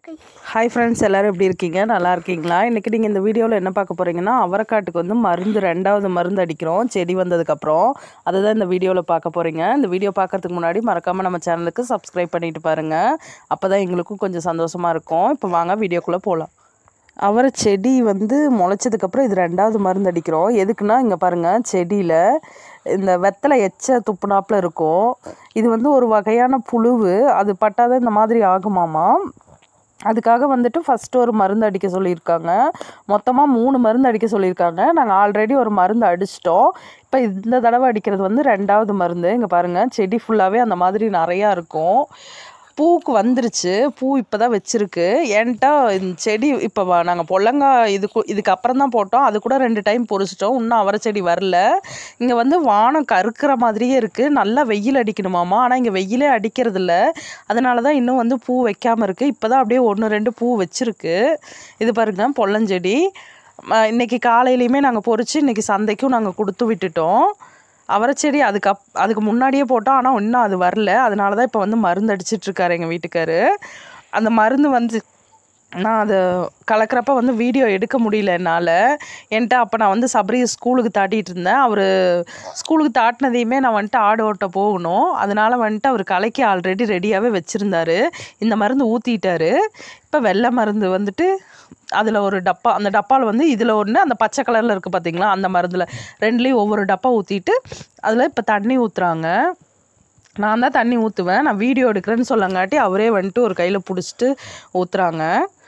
hi friends எல்லோரும் எப்படி இருக்கீங்க நல்லா இருக்கீங்களா இன்றைக்கி நீங்கள் இந்த வீடியோவில் என்ன பார்க்க போகிறீங்கன்னா அவரைக்காட்டுக்கு வந்து மருந்து ரெண்டாவது மருந்து அடிக்கிறோம் செடி வந்ததுக்கப்புறம் அதை தான் இந்த வீடியோவில் பார்க்க போகிறீங்க இந்த வீடியோ பார்க்கறதுக்கு முன்னாடி மறக்காமல் நம்ம சேனலுக்கு சப்ஸ்கிரைப் பண்ணிட்டு பாருங்கள் அப்போ தான் எங்களுக்கும் கொஞ்சம் சந்தோஷமாக இருக்கும் இப்போ வாங்க வீடியோக்குள்ளே போகலாம் அவரை செடி வந்து முளைச்சதுக்கப்புறம் இது ரெண்டாவது மருந்து அடிக்கிறோம் எதுக்குன்னா இங்கே பாருங்கள் செடியில் இந்த வெத்தலை எச்ச துப்புனாப்பில் இருக்கும் இது வந்து ஒரு வகையான புழுவு அது பட்டாதான் இந்த மாதிரி ஆகுமாமா அதுக்காக வந்துட்டு ஃபஸ்ட்டு ஒரு மருந்து அடிக்க சொல்லியிருக்காங்க மொத்தமாக மூணு மருந்து அடிக்க சொல்லியிருக்காங்க நாங்கள் ஆல்ரெடி ஒரு மருந்து அடிச்சிட்டோம் இப்போ இந்த தடவை அடிக்கிறது வந்து ரெண்டாவது மருந்து இங்கே பாருங்கள் செடி ஃபுல்லாகவே அந்த மாதிரி நிறையா இருக்கும் பூக்கு வந்துருச்சு பூ இப்போ தான் வச்சிருக்கு ஏன்ட்டா இந்த செடி இப்போ நாங்கள் பொல்லங்காய் இதுக்கு இதுக்கு அப்புறம் தான் போட்டோம் அது கூட ரெண்டு டைம் பொறிச்சிட்டோம் இன்னும் அவரை செடி வரல இங்கே வந்து வானம் கருக்கிற மாதிரியே இருக்குது நல்லா வெயில் அடிக்கணுமாமா ஆனால் இங்கே வெயிலே அடிக்கிறது இல்ல அதனால தான் இன்னும் வந்து பூ வைக்காமல் இருக்குது இப்போ தான் அப்படியே ஒன்று ரெண்டு பூ வச்சிருக்கு இது பாருங்க பொல்லஞ்செடி ம, இன்னைக்கு காலையிலையுமே நாங்கள் பொறிச்சு இன்னைக்கு சந்தைக்கும் நாங்கள் கொடுத்து விட்டுட்டோம் அவரைச்செடி அதுக்கு அப் அதுக்கு முன்னாடியே போட்டோம் ஆனால் இன்னும் அது வரல அதனால தான் இப்போ வந்து மருந்து அடிச்சிட்ருக்காரு எங்கள் வீட்டுக்காரு அந்த மருந்து வந்து நான் அதை கலக்கிறப்ப வந்து வீடியோ எடுக்க முடியல என்னால் என்கிட்ட அப்போ நான் வந்து சபரி ஸ்கூலுக்கு தாட்டிகிட்டு இருந்தேன் அவர் ஸ்கூலுக்கு தாட்டினதையுமே நான் வந்துட்டு ஆடு ஓட்ட போகணும் அதனால வந்துட்டு அவர் கலைக்கு ஆல்ரெடி ரெடியாகவே வச்சுருந்தாரு இந்த மருந்து ஊற்றிட்டாரு இப்போ வெள்ளை மருந்து வந்துட்டு அதில் ஒரு டப்பா அந்த டப்பாவில் வந்து இதில் ஒன்று அந்த பச்சை கலரில் இருக்குது பார்த்தீங்களா அந்த மருந்தில் ரெண்டுலேயும் ஒவ்வொரு டப்பா ஊற்றிட்டு அதில் இப்போ தண்ணி ஊற்றுறாங்க நான் தான் தண்ணி ஊற்றுவேன் நான் வீடியோ எடுக்கிறேன்னு சொல்லங்காட்டி அவரே வந்துட்டு ஒரு கையில் பிடிச்சிட்டு ஊற்றுறாங்க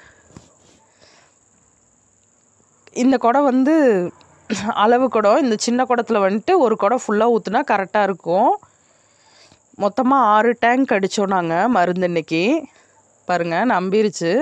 இந்த குடம் வந்து அளவு குடம் இந்த சின்ன குடத்துல வந்துட்டு ஒரு குடம் ஃபுல்லாக ஊற்றுனா கரெக்டாக இருக்கும் மொத்தமாக ஆறு டேங்க் அடித்தோம் நாங்கள் மருந்து இன்னைக்கு பாருங்கள் நம்பிருச்சு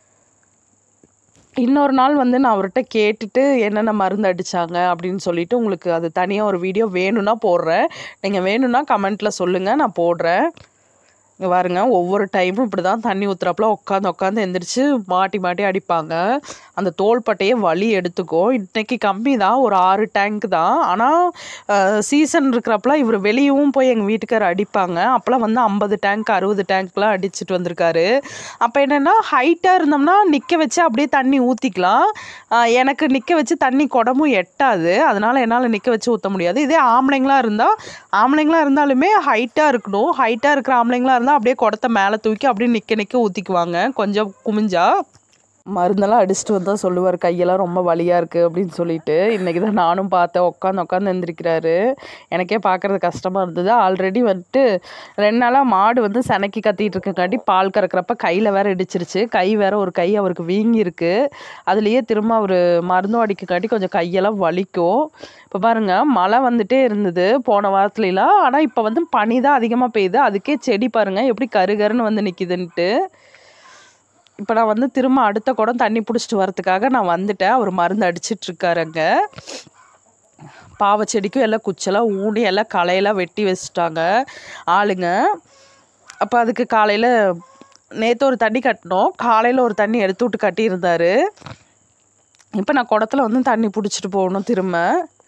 இன்னொரு நாள் வந்து நான் அவர்கிட்ட கேட்டுட்டு என்னென்ன மருந்து அடித்தாங்க அப்படின்னு சொல்லிட்டு உங்களுக்கு அது தனியாக ஒரு வீடியோ வேணும்னா போடுறேன் நீங்கள் வேணும்னா கமெண்ட்டில் சொல்லுங்கள் நான் போடுறேன் இங்கே பாருங்க ஒவ்வொரு டைமும் இப்படி தான் தண்ணி ஊற்றுறப்பல உட்காந்து உட்காந்து எந்திரிச்சு மாட்டி மாட்டி அடிப்பாங்க அந்த தோள்பட்டையே வலி எடுத்துக்கும் இன்னைக்கு கம்மி தான் ஒரு ஆறு டேங்க் தான் ஆனால் சீசன் இருக்கிறப்பலாம் இவர் வெளியவும் போய் எங்கள் வீட்டுக்கார் அடிப்பாங்க அப்போலாம் வந்து ஐம்பது டேங்க் அறுபது டேங்க்லாம் அடிச்சிட்டு வந்திருக்காரு அப்போ என்னென்னா ஹைட்டாக இருந்தோம்னா நிற்க வச்சு அப்படியே தண்ணி ஊற்றிக்கலாம் எனக்கு நிற்க வச்சு தண்ணி குடமும் எட்டாது அதனால் என்னால் நிற்க வச்சு ஊற்ற முடியாது இதே ஆம்பளைங்களாக இருந்தால் ஆம்பளைங்களாக இருந்தாலுமே ஹைட்டாக இருக்கணும் ஹைட்டாக இருக்கிற ஆம்பளைங்களாக இருந்தால் அப்படியே குடத்தை மேலே தூக்கி அப்படியே நிற்க நிற்க ஊற்றிக்குவாங்க கொஞ்சம் குமிஞ்சா மருந்தெல்லாம் அடிச்சுட்டு வந்தால் சொல்லுவார் கையெல்லாம் ரொம்ப வலியாக இருக்குது அப்படின்னு சொல்லிட்டு இன்றைக்கி தான் நானும் பார்த்தேன் உட்காந்து உட்காந்து எந்திரிக்கிறாரு எனக்கே பார்க்குறது கஷ்டமாக இருந்தது ஆல்ரெடி வந்துட்டு ரெண்டு நாளாக மாடு வந்து செனைக்கு கத்திட்டு இருக்கங்காட்டி பால் கறக்கிறப்ப கையில் வேற இடிச்சிருச்சு கை வேற ஒரு கை அவருக்கு வீங்கியிருக்கு அதுலேயே திரும்ப அவர் மருந்தும் அடிக்கக்காட்டி கொஞ்சம் கையெல்லாம் வலிக்கும் இப்போ பாருங்க மழை வந்துட்டே இருந்தது போன வாரத்துலலாம் ஆனால் இப்போ வந்து பனி தான் அதிகமாக பெய்யுது அதுக்கே செடி பாருங்க எப்படி கருகருன்னு வந்து நிற்கிதுன்ட்டு இப்போ நான் வந்து திரும்ப அடுத்த குடம் தண்ணி பிடிச்சிட்டு வரதுக்காக நான் வந்துட்டேன் அவர் மருந்து அடிச்சிட்டு இருக்காரு அங்க பாவை செடிக்கும் எல்லாம் குச்செல்லாம் ஊனி எல்லாம் களையெல்லாம் வெட்டி வச்சுட்டாங்க ஆளுங்க அப்போ அதுக்கு காலையில் நேற்று ஒரு தண்ணி கட்டினோம் காலையில் ஒரு தண்ணி எடுத்து விட்டு கட்டியிருந்தாரு இப்போ நான் குடத்துல வந்து தண்ணி பிடிச்சிட்டு போகணும் திரும்ப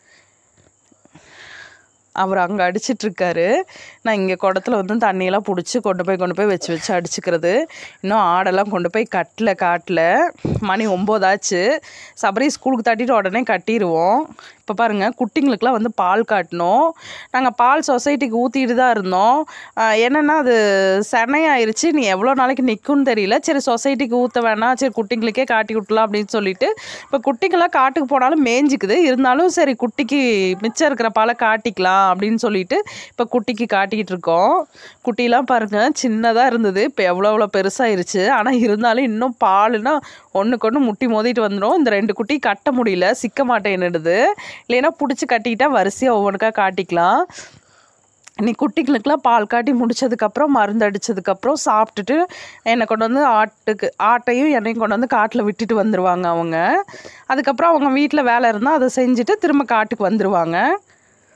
அவர் அங்கே அடிச்சிட்ருக்காரு நான் இங்கே குடத்துல வந்து தண்ணியெல்லாம் பிடிச்சி கொண்டு போய் கொண்டு போய் வச்சு வச்சு அடிச்சுக்கிறது இன்னும் ஆடெல்லாம் கொண்டு போய் கட்டல காட்டில் மணி ஒம்போதாச்சு சபரி ஸ்கூலுக்கு தட்டிட்டு உடனே கட்டிடுவோம் இப்போ பாருங்கள் குட்டிங்களுக்கெலாம் வந்து பால் காட்டினோம் நாங்கள் பால் சொசைட்டிக்கு ஊற்றிட்டு தான் இருந்தோம் ஆஹ் என்னன்னா அது செனையாயிருச்சு நீ எவ்வளோ நாளைக்கு நிற்கும்னு தெரியல சரி சொசைட்டிக்கு ஊற்ற வேணாம் சரி குட்டிங்களுக்கே காட்டி விட்டலாம் அப்படின்னு சொல்லிட்டு இப்போ குட்டிங்களாம் காட்டுக்கு போனாலும் மேய்ஞ்சிக்குது இருந்தாலும் சரி குட்டிக்கு மிச்சம் இருக்கிற பாலை காட்டிக்கலாம் அப்படின்னு சொல்லிட்டு இப்போ குட்டிக்கு காட்டிக்கிட்டு இருக்கோம் குட்டிலாம் பாருங்க சின்னதாக இருந்தது இப்போ எவ்வளோ எவ்வளோ பெருசாயிருச்சு ஆனால் இருந்தாலும் இன்னும் பாலுனா ஒன்றுக்கு ஒன்று முட்டி மோதிட்டு வந்துடும் இந்த ரெண்டு குட்டி கட்ட முடியல சிக்க மாட்டேன்னுடுது இல்லைன்னா பிடிச்சி கட்டிக்கிட்டா வரிசையாக ஒவ்வொன்றுக்கா காட்டிக்கலாம் நீ குட்டிகளுக்கெல்லாம் பால் காட்டி முடிச்சதுக்கப்புறம் மருந்து அடித்ததுக்கப்புறம் சாப்பிட்டுட்டு என்னை கொண்டு வந்து ஆட்டுக்கு ஆட்டையும் என்னையும் கொண்டு வந்து காட்டில் விட்டுட்டு வந்துடுவாங்க அவங்க அதுக்கப்புறம் அவங்க வீட்டில் வேலை இருந்தால் அதை செஞ்சுட்டு திரும்ப காட்டுக்கு வந்துடுவாங்க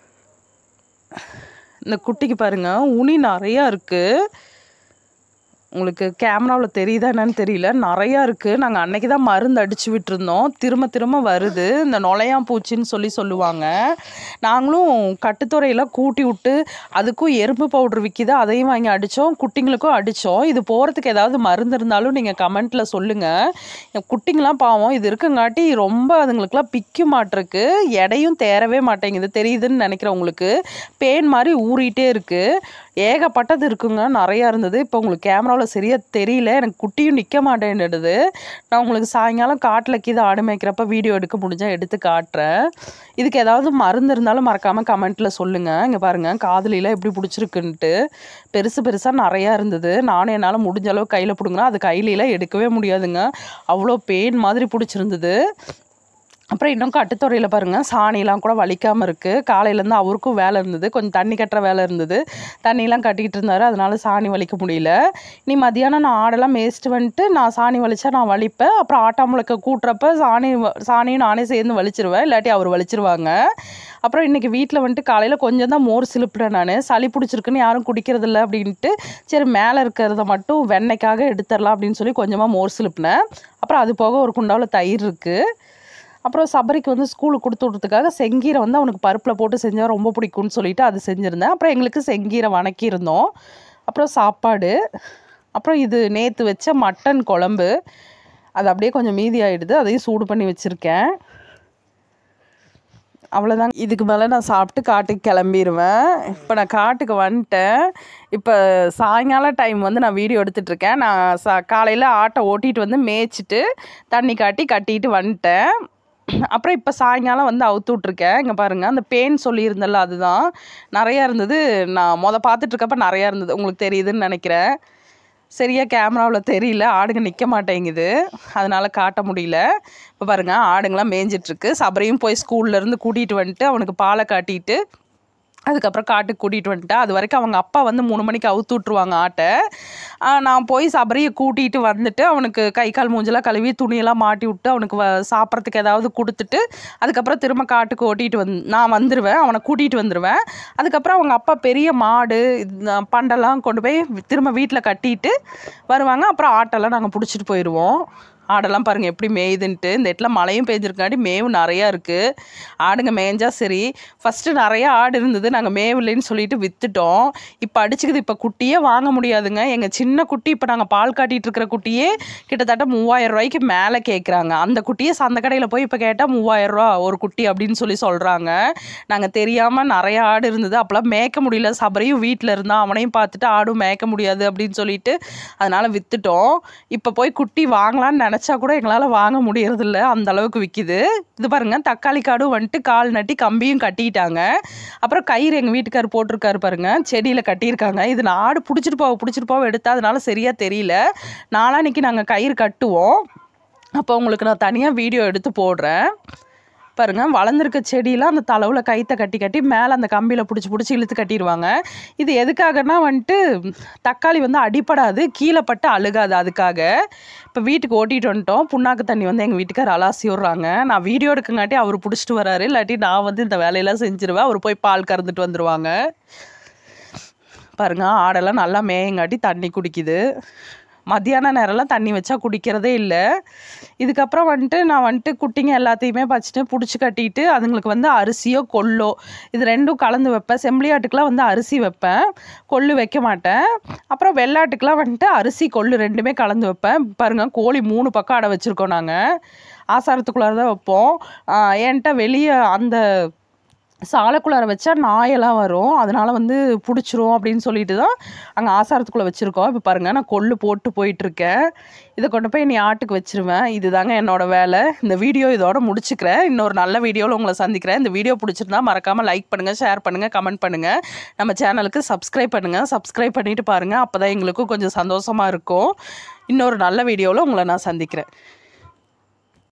இந்த குட்டிக்கு பாருங்க உனி நிறையா இருக்குது உங்களுக்கு கேமராவில் தெரியுதா என்னன்னு தெரியல நிறையா இருக்குது நாங்கள் அன்னைக்கு தான் மருந்து அடித்து விட்டுருந்தோம் திரும்ப திரும்ப வருது இந்த நுழையாம் பூச்சின்னு சொல்லி சொல்லுவாங்க நாங்களும் கட்டுத்துறையில் கூட்டி விட்டு அதுக்கும் எறும்பு பவுடர் விற்கிது அதையும் வாங்கி அடித்தோம் குட்டிங்களுக்கும் அடித்தோம் இது போகிறதுக்கு ஏதாவது மருந்து இருந்தாலும் நீங்கள் கமெண்ட்டில் சொல்லுங்கள் குட்டிங்களாம் பாவம் இது இருக்குங்காட்டி ரொம்ப அதுங்களுக்குலாம் பிக்க மாட்டிருக்கு எடையும் தேரவே மாட்டேங்குது தெரியுதுன்னு நினைக்கிறேன் உங்களுக்கு பேன் மாதிரி ஊறிட்டே இருக்குது ஏகப்பட்டது இருக்குங்க நிறையா இருந்தது இப்போ உங்களுக்கு கேமராவில் சரியாக தெரியல எனக்கு குட்டியும் நிற்க மாட்டேன்னுடுது நான் உங்களுக்கு சாயங்காலம் காட்டில் கீது ஆடு மேய்க்கிறப்ப வீடியோ எடுக்க முடிஞ்சால் எடுத்து காட்டுறேன் இதுக்கு ஏதாவது மருந்து இருந்தாலும் மறக்காமல் கமெண்ட்டில் சொல்லுங்கள் இங்கே பாருங்கள் காதுலிலாம் எப்படி பிடிச்சிருக்குன்ட்டு பெருசு பெருசாக நிறையா இருந்தது நானும் என்னால் முடிஞ்ச அளவு கையில் பிடுங்கினா அது கையிலலாம் எடுக்கவே முடியாதுங்க அவ்வளோ பெயின் மாதிரி பிடிச்சிருந்தது அப்புறம் இன்னும் கட்டுத்துறையில் பாருங்கள் சாணிலாம் கூட வலிக்காமல் இருக்குது காலையிலேருந்து அவருக்கும் வேலை இருந்தது கொஞ்சம் தண்ணி கட்டுற வேலை இருந்தது தண்ணிலாம் கட்டிக்கிட்டு இருந்தார் அதனால சாணி வலிக்க முடியல நீ மதியானம் நான் ஆடெல்லாம் மேய்ச்சிட்டு வந்துட்டு நான் சாணி வலிச்சா நான் வலிப்பேன் அப்புறம் ஆட்டாமுளக்க கூட்டுறப்ப சாணி வ- சாணியும் நானே சேர்ந்து வலிச்சிருவேன் இல்லாட்டி அவர் வலிச்சிருவாங்க அப்புறம் இன்றைக்கி வீட்டில் வந்துட்டு காலையில் கொஞ்சம் தான் மோர் சிலுப்பிட்டேன் நான் சளி பிடிச்சிருக்குன்னு யாரும் குடிக்கிறதில்ல அப்படின்ட்டு சரி மேலே இருக்கிறத மட்டும் வெண்ணெய்க்காக எடுத்துடலாம் அப்படின்னு சொல்லி கொஞ்சமாக மோர் சிலுப்பினேன் அப்புறம் அது போக ஒரு குண்டாவில் தயிர் இருக்குது அப்புறம் சபரிக்கு வந்து ஸ்கூலுக்கு கொடுத்து விட்றதுக்காக செங்கீரை வந்து அவனுக்கு பருப்பில் போட்டு செஞ்சால் ரொம்ப பிடிக்கும்னு சொல்லிட்டு அது செஞ்சுருந்தேன் அப்புறம் எங்களுக்கு செங்கீரை வணக்கியிருந்தோம் அப்புறம் சாப்பாடு அப்புறம் இது நேற்று வச்ச மட்டன் குழம்பு அது அப்படியே கொஞ்சம் மீதி ஆயிடுது அதையும் சூடு பண்ணி வச்சுருக்கேன் அவ்வளோதான் இதுக்கு மேலே நான் சாப்பிட்டு காட்டுக்கு கிளம்பிடுவேன் இப்போ நான் காட்டுக்கு வந்துட்டேன் இப்போ சாயங்காலம் டைம் வந்து நான் வீடியோ எடுத்துட்ருக்கேன் நான் சா காலையில் ஆட்டை ஓட்டிகிட்டு வந்து மேய்ச்சிட்டு தண்ணி காட்டி கட்டிட்டு வந்துட்டேன் அப்புறம் இப்போ சாயங்காலம் வந்து அவுத்து விட்ருக்கேன் இங்கே பாருங்கள் அந்த பேன் சொல்லியிருந்தல அதுதான் நிறையா இருந்தது நான் மொதல் பார்த்துட்ருக்கப்ப நிறையா இருந்தது உங்களுக்கு தெரியுதுன்னு நினைக்கிறேன் சரியாக கேமராவில் தெரியல ஆடுங்க நிற்க மாட்டேங்குது அதனால் காட்ட முடியல இப்போ பாருங்கள் ஆடுங்களாம் மேய்ஞ்சிட்ருக்கு சபரியும் போய் ஸ்கூல்லேருந்து கூட்டிகிட்டு வந்துட்டு அவனுக்கு பாலை காட்டிட்டு அதுக்கப்புறம் காட்டுக்கு கூட்டிகிட்டு வந்துட்டேன் அது வரைக்கும் அவங்க அப்பா வந்து மூணு மணிக்கு அவுத்து விட்ருவாங்க ஆட்டை ஆ, நான் போய் சபரியை கூட்டிகிட்டு வந்துட்டு அவனுக்கு கை கால் மூஞ்செல்லாம் கழுவி துணியெல்லாம் மாட்டி விட்டு அவனுக்கு வ சாப்பிட்றதுக்கு ஏதாவது கொடுத்துட்டு அதுக்கப்புறம் திரும்ப காட்டுக்கு ஓட்டிகிட்டு வந் நான் வந்துடுவேன் அவனை கூட்டிகிட்டு வந்துடுவேன் அதுக்கப்புறம் அவங்க அப்பா பெரிய மாடு இது, பண்டெல்லாம் கொண்டு போய் திரும்ப வீட்டில் கட்டிட்டு வருவாங்க அப்புறம் ஆட்டெல்லாம் நாங்கள் பிடிச்சிட்டு போயிடுவோம் ஆடெல்லாம் பாருங்கள் எப்படி மேயுதுன்ட்டு இந்த இடத்துல மழையும் பெய்ஞ்சிருக்காண்டி மேவு நிறையா இருக்குது ஆடுங்க மேய்ஞ்சா சரி ஃபஸ்ட்டு நிறையா ஆடு இருந்தது நாங்கள் மேவில்லைன்னு சொல்லிட்டு விற்றுட்டோம் இப்போ அடிச்சுக்குது இப்போ குட்டியே வாங்க முடியாதுங்க எங்கள் சின்ன குட்டி இப்போ நாங்கள் பால் காட்டிகிட்டு இருக்கிற குட்டியே கிட்டத்தட்ட மூவாயிரம் ரூபாய்க்கு மேலே கேட்குறாங்க அந்த குட்டியே சந்த கடையில் போய் இப்போ கேட்டால் மூவாயிரம் ரூபா ஒரு குட்டி அப்படின்னு சொல்லி சொல்கிறாங்க நாங்கள் தெரியாமல் நிறைய ஆடு இருந்தது அப்போல்லாம் மேய்க்க முடியல சபரியும் வீட்டில் இருந்தான் அவனையும் பார்த்துட்டு ஆடும் மேய்க்க முடியாது அப்படின்னு சொல்லிட்டு அதனால் விற்றுட்டோம் இப்போ போய் குட்டி வாங்கலாம்னு நினச்சா கூட எங்களால் வாங்க முடியறதில்ல அந்த அளவுக்கு விற்கிது இது பாருங்க தக்காளி காடும் வந்துட்டு கால் நட்டி கம்பியும் கட்டிட்டாங்க அப்புறம் கயிறு எங்கள் வீட்டுக்கார் போட்டிருக்காரு பாருங்க செடியில் கட்டியிருக்காங்க இது நான் ஆடு பிடிச்சிட்டு போக பிடிச்சிட்டு போக எடுத்தா அதனால சரியாக தெரியல நாளான்னைக்கு நாங்கள் கயிறு கட்டுவோம் அப்போ உங்களுக்கு நான் தனியாக வீடியோ எடுத்து போடுறேன் பாருங்க வளர்ந்துருக்க செடியெலாம் அந்த தளவில் கைத்தை கட்டி கட்டி மேலே அந்த கம்பியில் பிடிச்சி பிடிச்சி இழுத்து கட்டிடுவாங்க இது எதுக்காகனா வந்துட்டு தக்காளி வந்து அடிப்படாது கீழே பட்டு அழுகாது அதுக்காக இப்போ வீட்டுக்கு ஓட்டிகிட்டு வந்துட்டோம் புண்ணாக்கு தண்ணி வந்து எங்கள் வீட்டுக்கார் அலாசி விட்றாங்க நான் வீடியோ எடுக்கங்காட்டி அவர் பிடிச்சிட்டு வராரு இல்லாட்டி நான் வந்து இந்த வேலையெல்லாம் செஞ்சிருவேன் அவர் போய் பால் கறந்துட்டு வந்துடுவாங்க பாருங்க ஆடெல்லாம் நல்லா மேயங்காட்டி தண்ணி குடிக்குது மத்தியான நேரம்லாம் தண்ணி வச்சா குடிக்கிறதே இல்லை இதுக்கப்புறம் வந்துட்டு நான் வந்துட்டு குட்டிங்க எல்லாத்தையுமே வச்சுட்டு பிடிச்சி கட்டிட்டு அதுங்களுக்கு வந்து அரிசியோ கொள்ளோ இது ரெண்டும் கலந்து வைப்பேன் செம்பிளியாட்டுக்கெலாம் வந்து அரிசி வைப்பேன் கொள்ளு வைக்க மாட்டேன் அப்புறம் வெள்ளாட்டுக்கெலாம் வந்துட்டு அரிசி கொள்ளு ரெண்டுமே கலந்து வைப்பேன் பாருங்க கோழி மூணு பக்கம் அடை வச்சுருக்கோம் நாங்கள் ஆசாரத்துக்குள்ளார தான் வைப்போம் ஆஹ் என்கிட்ட வெளியே அந்த சாலைக்குள்ளார வச்சா நாயெல்லாம் வரும் அதனால வந்து பிடிச்சிரும் அப்படின்னு சொல்லிட்டு தான் அங்கே ஆசாரத்துக்குள்ளே வச்சுருக்கோம் இப்போ பாருங்கள் நான் கொள்ளு போட்டு போயிட்டுருக்கேன் இதை கொண்டு போய் நீ ஆட்டுக்கு வச்சிருவேன் இதுதாங்க என்னோட வேலை இந்த வீடியோ இதோட முடிச்சுக்கிறேன் இன்னொரு நல்ல வீடியோவில் உங்களை சந்திக்கிறேன் இந்த வீடியோ பிடிச்சிருந்தா மறக்காமல் லைக் பண்ணுங்கள் ஷேர் பண்ணுங்கள் கமெண்ட் பண்ணுங்கள் நம்ம சேனலுக்கு சப்ஸ்கிரைப் பண்ணுங்கள் சப்ஸ்கிரைப் பண்ணிட்டு பாருங்கள் அப்போ தான் எங்களுக்கும் கொஞ்சம் சந்தோஷமாக இருக்கும் இன்னொரு நல்ல வீடியோவில் உங்களை நான் சந்திக்கிறேன்